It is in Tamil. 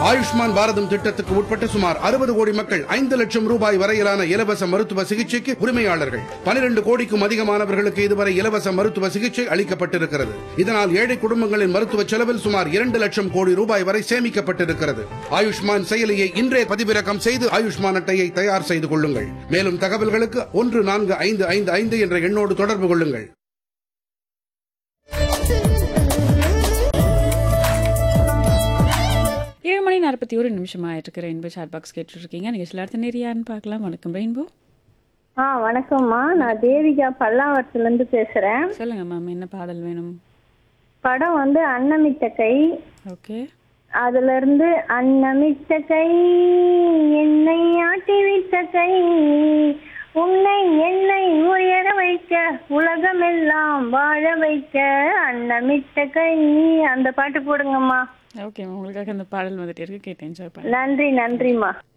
ஆயுஷ்மான் பாரதம் திட்டத்துக்கு உட்பட்ட சுமார் அறுபது கோடி மக்கள் ஐந்து லட்சம் ரூபாய் வரையிலான இலவச மருத்துவ சிகிச்சைக்கு உரிமையாளர்கள் பனிரெண்டு கோடிக்கும் அதிகமானவர்களுக்கு இதுவரை இலவச மருத்துவ சிகிச்சை அளிக்கப்பட்டிருக்கிறது இதனால் ஏழை குடும்பங்களின் மருத்துவ செலவில் சுமார் இரண்டு லட்சம் கோடி ரூபாய் வரை சேமிக்கப்பட்டிருக்கிறது ஆயுஷ்மான் செயலியை இன்றே பதிவிறக்கம் செய்து ஆயுஷ்மான் அட்டையை தயார் செய்து கொள்ளுங்கள் மேலும் தகவல்களுக்கு ஒன்று நான்கு ஐந்து ஐந்து ஐந்து என்ற எண்ணோடு தொடர்பு கொள்ளுங்கள் ஏழு மணி நாற்பத்தி ஒரு நிமிஷம் ஆயிட்டு ரெயின்போ சாட் பாக்ஸ் கேட்டுட்டு இருக்கீங்க நீங்கள் சில அடுத்த நேரம் யாருன்னு பார்க்கலாம் வணக்கம் ரெயின்போ ஆ வணக்கம்மா நான் தேவிகா பல்லாவரத்துலேருந்து பேசுகிறேன் சொல்லுங்க மேம் என்ன பாடல் வேணும் படம் வந்து அன்னமிட்ட கை ஓகே அதுல இருந்து அன்னமிட்ட கை என்னை ஆட்டி விட்ட கை உன்னை என்னை உயர வைக்க உலகமெல்லாம் வாழ வைக்க அன்னமிட்ட கை அந்த பாட்டு போடுங்கம்மா ஓகே உங்களுக்காக அந்த பாடல் வந்துட்டு இருக்கு கேட்டு என்ஜாய் பண்ண நன்றி நன்றிம்மா